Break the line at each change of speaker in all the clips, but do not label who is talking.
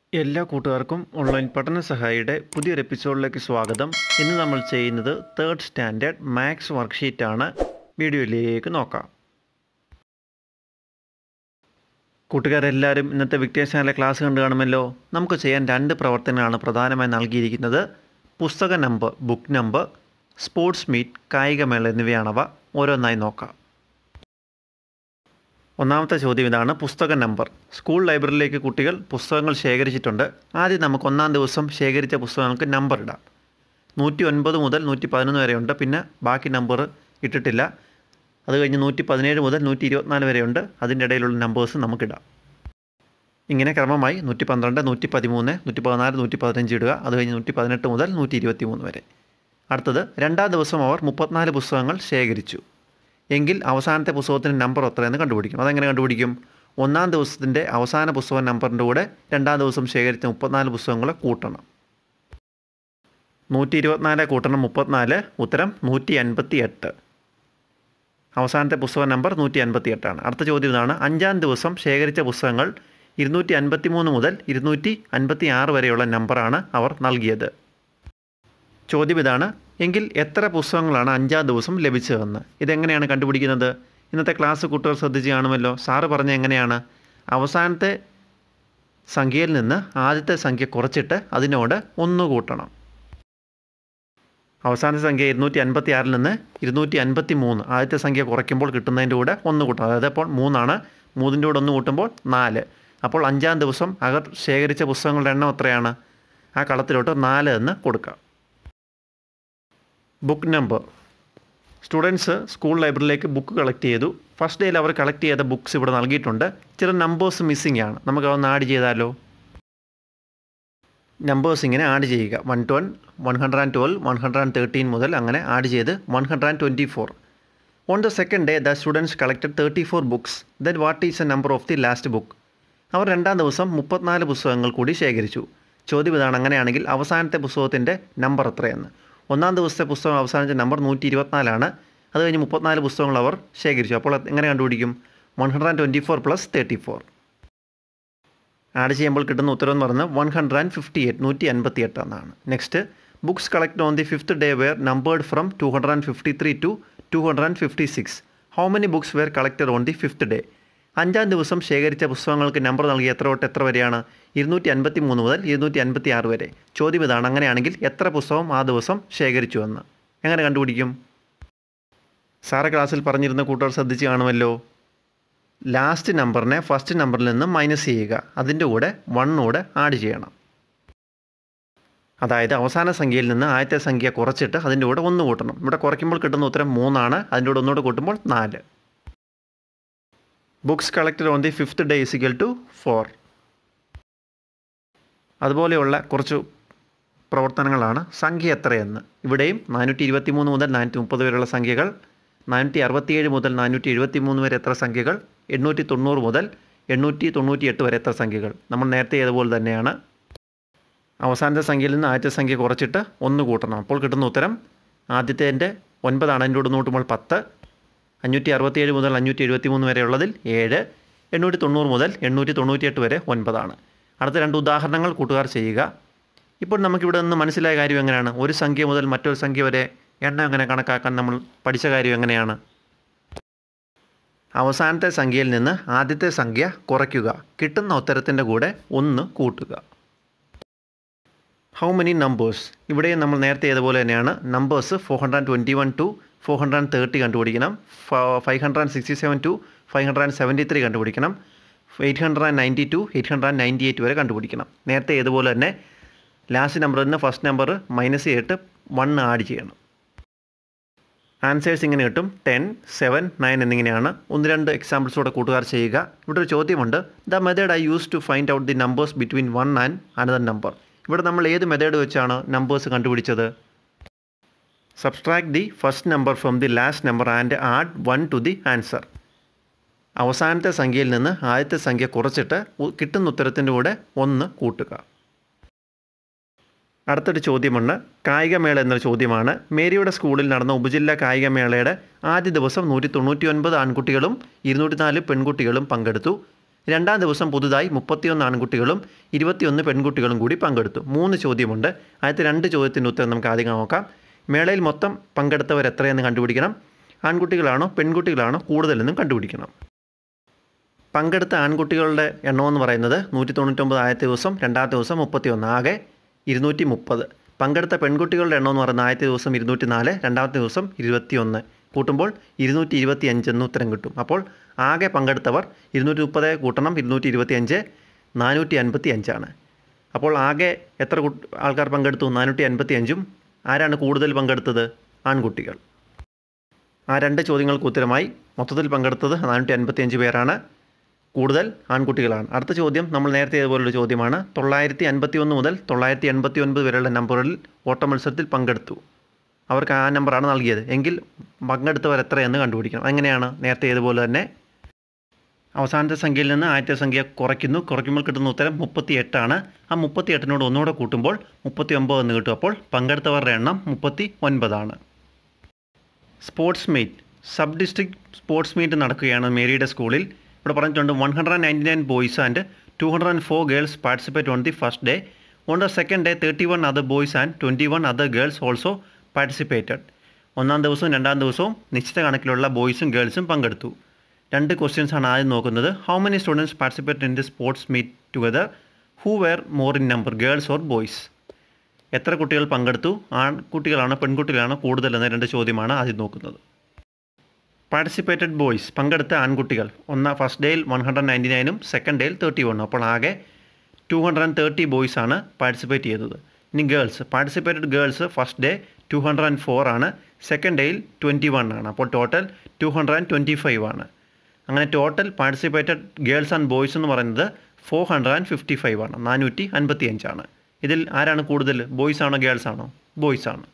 എല്ലാ കൂട്ടുകാർക്കും ഓൺലൈൻ പഠന സഹായിയുടെ പുതിയൊരു എപ്പിസോഡിലേക്ക് സ്വാഗതം ഇന്ന് നമ്മൾ ചെയ്യുന്നത് തേർഡ് സ്റ്റാൻഡേർഡ് മാത്സ് വർക്ക്ഷീറ്റാണ് വീഡിയോയിലേക്ക് നോക്കാം കൂട്ടുകാരെല്ലാവരും ഇന്നത്തെ വിക്ടേഴ്സ് ചാനലിലെ ക്ലാസ് കണ്ടു കാണുമല്ലോ നമുക്ക് ചെയ്യാൻ രണ്ട് പ്രവർത്തനങ്ങളാണ് പ്രധാനമായി നൽകിയിരിക്കുന്നത് പുസ്തക number book number sports meet കായികമേള എന്നിവയാണവ ഓരോന്നായി നോക്കാം ഒന്നാമത്തെ ചോദ്യം ഇതാണ് പുസ്തക നമ്പർ സ്കൂൾ ലൈബ്രറിയിലേക്ക് കുട്ടികൾ പുസ്തകങ്ങൾ ശേഖരിച്ചിട്ടുണ്ട് ആദ്യം നമുക്ക് ഒന്നാം ദിവസം ശേഖരിച്ച പുസ്തകങ്ങൾക്ക് നമ്പർ ഇടാം നൂറ്റി ഒൻപത് മുതൽ നൂറ്റി പതിനൊന്ന് വരെയുണ്ട് പിന്നെ ബാക്കി നമ്പർ ഇട്ടിട്ടില്ല അത് കഴിഞ്ഞ് നൂറ്റി പതിനേഴ് മുതൽ നൂറ്റി ഇരുപത്തിനാല് വരെയുണ്ട് അതിൻ്റെ ഇടയിലുള്ള നമ്പേഴ്സ് നമുക്കിടാം ഇങ്ങനെ ക്രമമായി നൂറ്റി പന്ത്രണ്ട് നൂറ്റി പതിമൂന്ന് നൂറ്റി പതിനാല് നൂറ്റി പതിനഞ്ച് ഇടുക അത് കഴിഞ്ഞ് നൂറ്റി പതിനെട്ട് മുതൽ നൂറ്റി ഇരുപത്തി മൂന്ന് വരെ അടുത്തത് രണ്ടാം ദിവസം അവർ മുപ്പത്തിനാല് പുസ്തകങ്ങൾ ശേഖരിച്ചു എങ്കിൽ അവസാനത്തെ പുസ്തകത്തിൻ്റെ നമ്പർ എത്രയെന്ന് കണ്ടുപിടിക്കും അതെങ്ങനെ കണ്ടുപിടിക്കും ഒന്നാം ദിവസത്തിൻ്റെ അവസാന പുസ്തക നമ്പറിൻ്റെ കൂടെ രണ്ടാം ദിവസം ശേഖരിച്ച മുപ്പത്തിനാല് പുസ്തകങ്ങളെ കൂട്ടണം നൂറ്റി ഇരുപത്തിനാല് കൂട്ടണം മുപ്പത്തിനാല് ഉത്തരം നൂറ്റി അൻപത്തി എട്ട് അവസാനത്തെ പുസ്തക നമ്പർ നൂറ്റി അൻപത്തി എട്ടാണ് അടുത്ത ചോദ്യം ഇതാണ് അഞ്ചാം ദിവസം ശേഖരിച്ച പുസ്തകങ്ങൾ ഇരുന്നൂറ്റി അൻപത്തി മൂന്ന് മുതൽ ഇരുന്നൂറ്റി അൻപത്തി ആറ് വരെയുള്ള നമ്പറാണ് അവർ നൽകിയത് ചോദ്യം ഇതാണ് എങ്കിൽ എത്ര പുസ്തകങ്ങളാണ് അഞ്ചാം ദിവസം ലഭിച്ചതെന്ന് ഇതെങ്ങനെയാണ് കണ്ടുപിടിക്കുന്നത് ഇന്നത്തെ ക്ലാസ് കുട്ടികൾ ശ്രദ്ധിച്ച് കാണുമല്ലോ സാറ് പറഞ്ഞ എങ്ങനെയാണ് അവസാനത്തെ സംഖ്യയിൽ നിന്ന് ആദ്യത്തെ സംഖ്യ കുറച്ചിട്ട് അതിനോട് ഒന്ന് കൂട്ടണം അവസാന സംഖ്യ ഇരുന്നൂറ്റി അൻപത്തി ആറിൽ നിന്ന് ഇരുന്നൂറ്റി അൻപത്തി മൂന്ന് ആദ്യത്തെ സംഖ്യ കുറയ്ക്കുമ്പോൾ കിട്ടുന്നതിൻ്റെ കൂടെ ഒന്ന് കൂട്ടണം അതായത് അപ്പോൾ മൂന്നാണ് മൂന്നിൻ്റെ കൂടെ ഒന്ന് കൂട്ടുമ്പോൾ നാല് അപ്പോൾ അഞ്ചാം ദിവസം അവർ ശേഖരിച്ച പുസ്തകങ്ങളുടെ എണ്ണം എത്രയാണ് ആ കളത്തിലോട്ട് നാല് എന്ന് കൊടുക്കാം ബുക്ക് നമ്പർ സ്റ്റുഡൻസ് സ്കൂൾ ലൈബ്രറിയിലേക്ക് ബുക്ക് കളക്ട് ചെയ്തു ഫസ്റ്റ് ഡേയിൽ അവർ കളക്ട് ചെയ്ത ബുക്ക്സ് ഇവിടെ നൽകിയിട്ടുണ്ട് ചില നമ്പേഴ്സ് മിസ്സിംഗ് ആണ് നമുക്ക് അതൊന്ന് ആഡ് ചെയ്താലോ നമ്പേഴ്സ് ഇങ്ങനെ ആഡ് ചെയ്യുക one twenty one hundred and twelve one hundred and thirteen മുതൽ അങ്ങനെ ആഡ് ചെയ്ത് one hundred and twenty four on the second day the students collected thirty four books then what is a number of the last book അവർ രണ്ടാം ദിവസം മുപ്പത്തിനാല് പുസ്തകങ്ങൾ കൂടി ശേഖരിച്ചു ചോദ്യം ഇതാണ് അങ്ങനെയാണെങ്കിൽ അവസാനത്തെ പുസ്തകത്തിൻ്റെ നമ്പർ എത്രയെന്ന് ഒന്നാം ദിവസത്തെ പുസ്തകം അവസാനിച്ച നമ്പർ നൂറ്റി ഇരുപത്തിനാലാണ് അത് കഴിഞ്ഞ് മുപ്പത്തിനാല് പുസ്തകങ്ങൾ അവർ ശേഖരിച്ചു അപ്പോൾ എങ്ങനെ കണ്ടുപിടിക്കും one hundred and twenty four plus thirty four add ചെയ്യുമ്പോൾ കിട്ടുന്ന ഉത്തരം എന്ന് പറയുന്നത് one hundred and fifty eight നൂറ്റി അൻപത്തി എട്ട് എന്നാണ് next books collect on the fifth day were numbered from two hundred and fifty three to two hundred and fifty six how many books were collected on the fifth day അഞ്ചാം ദിവസം ശേഖരിച്ച പുസ്തകങ്ങൾക്ക് number നൽകി എത്ര തൊട്ട് എത്ര വരെയാണ് ഇരുന്നൂറ്റി അൻപത്തി മൂന്ന് മുതൽ ഇരുന്നൂറ്റി അൻപത്തി ആറ് വരെ ചോദ്യം ഇതാണ് അങ്ങനെയാണെങ്കിൽ എത്ര പുസ്തകം ആ ദിവസം ശേഖരിച്ചു എന്ന് എങ്ങനെ കണ്ടുപിടിക്കും സാറ് ക്ലാസ്സിൽ പറഞ്ഞിരുന്ന കൂട്ടുകാർ ശ്രദ്ധിച്ച് കാണുമല്ലോ ലാസ്റ്റ് നമ്പറിനെ ഫസ്റ്റ് നമ്പറിൽ നിന്ന് മൈനസ് ചെയ്യുക അതിൻ്റെ കൂടെ വണ്ണൂടെ ആഡ് ചെയ്യണം അതായത് അവസാന സംഖ്യയിൽ നിന്ന് ആദ്യത്തെ സംഖ്യ കുറച്ചിട്ട് അതിൻ്റെ കൂടെ ഒന്ന് കൂട്ടണം ഇവിടെ കുറയ്ക്കുമ്പോൾ കിട്ടുന്ന ഉത്തരം മൂന്നാണ് അതിൻ്റെ കൂടെ ഒന്നുകൂടെ കൂട്ടുമ്പോൾ നാല് books collected on the fifth day is equal to four അതുപോലെയുള്ള കുറച്ച് പ്രവർത്തനങ്ങളാണ് സംഖ്യ എത്രയെന്ന് ഇവിടെയും നാനൂറ്റി ഇരുപത്തി മൂന്ന് മുതൽ നാനൂറ്റി മുപ്പത് വരെയുള്ള സംഖ്യകൾ നാനൂറ്റി അറുപത്തിയേഴ് മുതൽ നാനൂറ്റി എഴുപത്തി മൂന്ന് വരെ എത്ര സംഖ്യകൾ എണ്ണൂറ്റി തൊണ്ണൂറ് മുതൽ എണ്ണൂറ്റി തൊണ്ണൂറ്റി എട്ട് വരെ എത്ര സംഖ്യകൾ നമ്മൾ നേരത്തെ ചെയ്തപോലെ തന്നെയാണ് അവസാനത്തെ സംഖ്യയിൽ നിന്ന് ആദ്യത്തെ സംഖ്യ കുറച്ചിട്ട് ഒന്ന് കൂട്ടണം അപ്പോൾ കിട്ടുന്ന ഉത്തരം ആദ്യത്തേൻ്റെ ഒൻപതാണ് അതിൻ്റെ കൂടെ കൂട്ടുമ്പോൾ പത്ത് അഞ്ഞൂറ്റി അറുപത്തിയേഴ് മുതൽ അഞ്ഞൂറ്റി എഴുപത്തി മൂന്ന് വരെയുള്ളതിൽ ഏഴ് എണ്ണൂറ്റി തൊണ്ണൂറ് മുതൽ എണ്ണൂറ്റി തൊണ്ണൂറ്റിയെട്ട് വരെ ഒൻപതാണ് അടുത്ത രണ്ട് ഉദാഹരണങ്ങൾ കൂട്ടുകാർ ചെയ്യുക ഇപ്പോൾ നമുക്കിവിടെ നിന്ന് മനസ്സിലായ കാര്യം എങ്ങനെയാണ് ഒരു സംഖ്യ മുതൽ മറ്റൊരു സംഖ്യ വരെ എണ്ണം എങ്ങനെ കണക്കാക്കാൻ നമ്മൾ പഠിച്ച കാര്യം എങ്ങനെയാണ് അവസാനത്തെ സംഖ്യയിൽ നിന്ന് ആദ്യത്തെ സംഖ്യ കുറയ്ക്കുക കിട്ടുന്ന ഉത്തരത്തിൻ്റെ കൂടെ ഒന്ന് കൂട്ടുക ഹൗ മെനി നമ്പേഴ്സ് ഇവിടെയും നമ്മൾ നേരത്തെ ചെയ്തപോലെ തന്നെയാണ് numbers four hundred and twenty one to four hundred and thirty കണ്ടുപിടിക്കണം five hundred and sixty seven to five hundred and seventy three കണ്ടുപിടിക്കണം eight hundred and ninety two to hundred and and ninety eight കണ്ടുപിടിക്കണം നേരത്തെ ചെയ്തപോലെ തന്നെ last നമ്പറിൽ നിന്ന് first number minus ചെയ്തിട്ട് one add ചെയ്യണം ആൻസേഴ്സ് ഇങ്ങനെ കിട്ടും ടെൻ സെവൻ നയൻ എന്നിങ്ങനെയാണ് ഒന്ന് രണ്ട് എക്സാമ്പിൾസോടെ കൂട്ടുകാർ ചെയ്യുക ഇവിടെ ഒരു ചോദ്യമുണ്ട് the method I use to find out the numbers between one and another number ഇവിടെ നമ്മൾ ഏത് മെത്തേഡ് വെച്ചാണ് നമ്പേഴ്സ് കണ്ടുപിടിച്ചത് subtract the first number from the last number and add one to the answer അവസാനത്തെ സംഖ്യയിൽ നിന്ന് ആദ്യത്തെ സംഖ്യ കുറച്ചിട്ട് കിട്ടുന്ന ഉത്തരത്തിൻ്റെ കൂടെ ഒന്ന് കൂട്ടുക അടുത്തൊരു ചോദ്യമുണ്ട് കായികമേള എന്നൊരു ചോദ്യമാണ് മേരിയുടെ സ്കൂളിൽ നടന്ന ഉപജില്ലാ കായികമേളയുടെ ആദ്യ ദിവസം നൂറ്റി തൊണ്ണൂറ്റി ഒൻപത് ആൺകുട്ടികളും ഇരുന്നൂറ്റി നാല് പെൺകുട്ടികളും പങ്കെടുത്തു രണ്ടാം ദിവസം പുതുതായി മുപ്പത്തിയൊന്ന് ആൺകുട്ടികളും ഇരുപത്തിയൊന്ന് പെൺകുട്ടികളും കൂടി പങ്കെടുത്തു മൂന്ന് ചോദ്യമുണ്ട് ആദ്യത്തെ രണ്ട് ചോദ്യത്തിൻ്റെ ഉത്തരം നമുക്ക് ആദ്യം നോക്കാം മേളയിൽ മൊത്തം പങ്കെടുത്തവർ എത്രയെന്ന് കണ്ടുപിടിക്കണം ആൺകുട്ടികളാണോ പെൺകുട്ടികളാണോ കൂടുതലെന്നും കണ്ടുപിടിക്കണം പങ്കെടുത്ത ആൺകുട്ടികളുടെ എണ്ണമെന്ന് പറയുന്നത് നൂറ്റി തൊണ്ണൂറ്റൊമ്പത് ആദ്യത്തെ ദിവസം രണ്ടാമത്തെ ദിവസം മുപ്പത്തിയൊന്ന് ആകെ ഇരുന്നൂറ്റി മുപ്പത് പങ്കെടുത്ത പെൺകുട്ടികളുടെ എണ്ണം എന്ന് പറയുന്നത് ആദ്യത്തെ ദിവസം ഇരുന്നൂറ്റി നാല് രണ്ടാമത്തെ ദിവസം ഇരുപത്തിയൊന്ന് കൂട്ടുമ്പോൾ ഇരുന്നൂറ്റി ഇരുപത്തി അഞ്ച് എന്ന് ഉത്തരം കിട്ടും അപ്പോൾ ആകെ പങ്കെടുത്തവർ ഇരുന്നൂറ്റി മുപ്പത് കൂട്ടണം ഇരുന്നൂറ്റി ഇരുപത്തി അഞ്ച് നാനൂറ്റി അൻപത്തി അഞ്ചാണ് അപ്പോൾ ആകെ എത്ര കു- ആൾക്കാർ പങ്കെടുത്തു നാനൂറ്റി അൻപത്തി അഞ്ചും ആരാണ് കൂടുതൽ പങ്കെടുത്തത് ആൺകുട്ടികൾ ആ രണ്ട് ചോദ്യങ്ങൾക്ക് ഉത്തരമായി മൊത്തത്തിൽ പങ്കെടുത്തത് നാനൂറ്റി അൻപത്തി അഞ്ച് പേരാണ് കൂടുതൽ ആൺകുട്ടികളാണ് അടുത്ത ചോദ്യം നമ്മൾ നേരത്തെ ഇതുപോലുള്ള ചോദ്യമാണ് തൊള്ളായിരത്തി അൻപത്തി ഒന്ന് മുതൽ തൊള്ളായിരത്തി എൺപത്തി ഒൻപത് വരെയുള്ള നമ്പറുകളിൽ ഓട്ട മത്സരത്തിൽ പങ്കെടുത്തു അവർക്ക് ആ നമ്പറാണ് നൽകിയത് എങ്കിൽ പങ്കെടുത്തവർ എത്രയെന്ന് കണ്ടുപിടിക്കണം അങ്ങനെയാണ് നേരത്തെ ഇതുപോലെ തന്നെ അവസാനത്തെ സംഖ്യയിൽ നിന്ന് ആദ്യത്തെ സംഖ്യ കുറയ്ക്കുന്നു കുറയ്ക്കുമ്പോൾ കിട്ടുന്ന ഉത്തരം മുപ്പത്തി എട്ടാണ് ആ മുപ്പത്തി എട്ടിനോട് ഒന്നുകൂടെ കൂട്ടുമ്പോൾ മുപ്പത്തി ഒമ്പത് എന്ന് കിട്ടും അപ്പോൾ പങ്കെടുത്തവരുടെ എണ്ണം മുപ്പത്തി ഒൻപതാണ് sports meet sub district sports meet നടക്കുകയാണ് മേരിയുടെ സ്കൂളിൽ ഇവിടെ പറഞ്ഞിട്ടുണ്ട് one hundred ninety nine boys and two hundred and four girls participate on the first day on the second day thirty one other boys and twenty one other girls also participated ഒന്നാം ദിവസവും രണ്ടാം ദിവസവും നിശ്ചിത കണക്കിലുള്ള ബോയ്സും ഗേൾസും പങ്കെടുത്തു രണ്ട് questions ആണ് ആദ്യം നോക്കുന്നത് how many students participate in the sports meet together who were more in number girls or boys എത്ര കുട്ടികൾ പങ്കെടുത്തു ആൺകുട്ടികളാണോ പെൺകുട്ടികളാണോ കൂടുതൽ എന്ന രണ്ട് ചോദ്യമാണ് ആദ്യം നോക്കുന്നത് പാർട്ടിസിപ്പേറ്റഡ് ബോയ്സ് പങ്കെടുത്ത ആൺകുട്ടികൾ ഒന്നാം ഫസ്റ്റ് ഡേയിൽ വൺ ഹൺഡ്രഡ് നയൻറ്റി നയനും സെക്കൻഡ് ഡേയിൽ തേർട്ടി വണ്ണും അപ്പോൾ ആകെ two hundred and thirty boys ആണ് പാർട്ടിസിപ്പേറ്റ് ചെയ്തത് ഇനി girls participated girls first day two hundred and four ആണ് സെക്കൻഡ് ഡേയിൽ ട്വൻറ്റി വൺ ആണ് അപ്പോൾ total two hundred and twenty five ആണ് അങ്ങനെ total participated girls and boys എന്ന് പറയുന്നത് four hundred and fifty five ആണ് നാനൂറ്റി അൻപത്തി അഞ്ചാണ് ഇതിൽ ആരാണ് കൂടുതൽ ബോയ്സ് ആണോ ഗേൾസ് ആണോ ബോയ്സ് ആണ്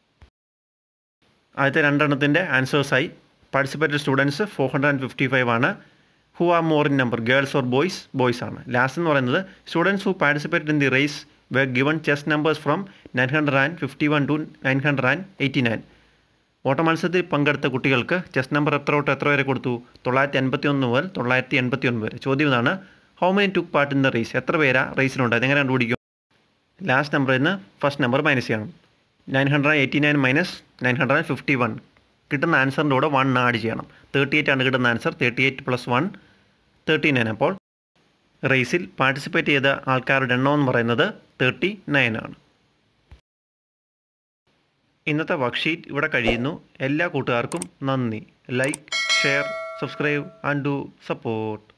ആദ്യത്തെ രണ്ടെണ്ണത്തിൻ്റെ ആൻസേഴ്സായി participated students four hundred and fifty five ആണ് who are more in number girls or boys boys ആണ് ലാസ്റ്റ് എന്ന് പറയുന്നത് students who participate in the race were given chest numbers from nine hundred and fifty one to nine hundred and eighty nine ഓട്ടമത്സരത്തിൽ പങ്കെടുത്ത കുട്ടികൾക്ക് chess number എത്ര തൊട്ട് എത്ര വരെ കൊടുത്തു തൊള്ളായിരത്തി എൺപത്തി ഒന്ന് മുതൽ തൊള്ളായിരത്തി എൺപത്തി ഒന്ന് വരെ ചോദ്യം ഇതാണ് how many took part in the race എത്ര പേരാ റേസിലുണ്ട് അതെങ്ങനെ കണ്ടുപിടിക്കും ലാസ്റ്റ് നമ്പറിൽ നിന്ന് ഫസ്റ്റ് നമ്പർ മൈനസ് ചെയ്യണം nine hundred eighty nine minus nine hundred fifty one കിട്ടുന്ന ആൻസറിൻ്റെ കൂടെ വൺ ആഡ് ചെയ്യണം തേർട്ടി എയ്റ്റ് ആണ് കിട്ടുന്ന answer thirty eight plus one thirty nine അപ്പോൾ റേസിൽ പാർട്ടിസിപ്പേറ്റ് ചെയ്ത ആൾക്കാരുടെ എണ്ണം എന്ന് പറയുന്നത് തേർട്ടി നയൻ ആണ് ഇന്നത്തെ വർക്ക്ഷീറ്റ് ഇവിടെ കഴിയുന്നു എല്ലാ കൂട്ടുകാർക്കും നന്ദി like share subscribe and do support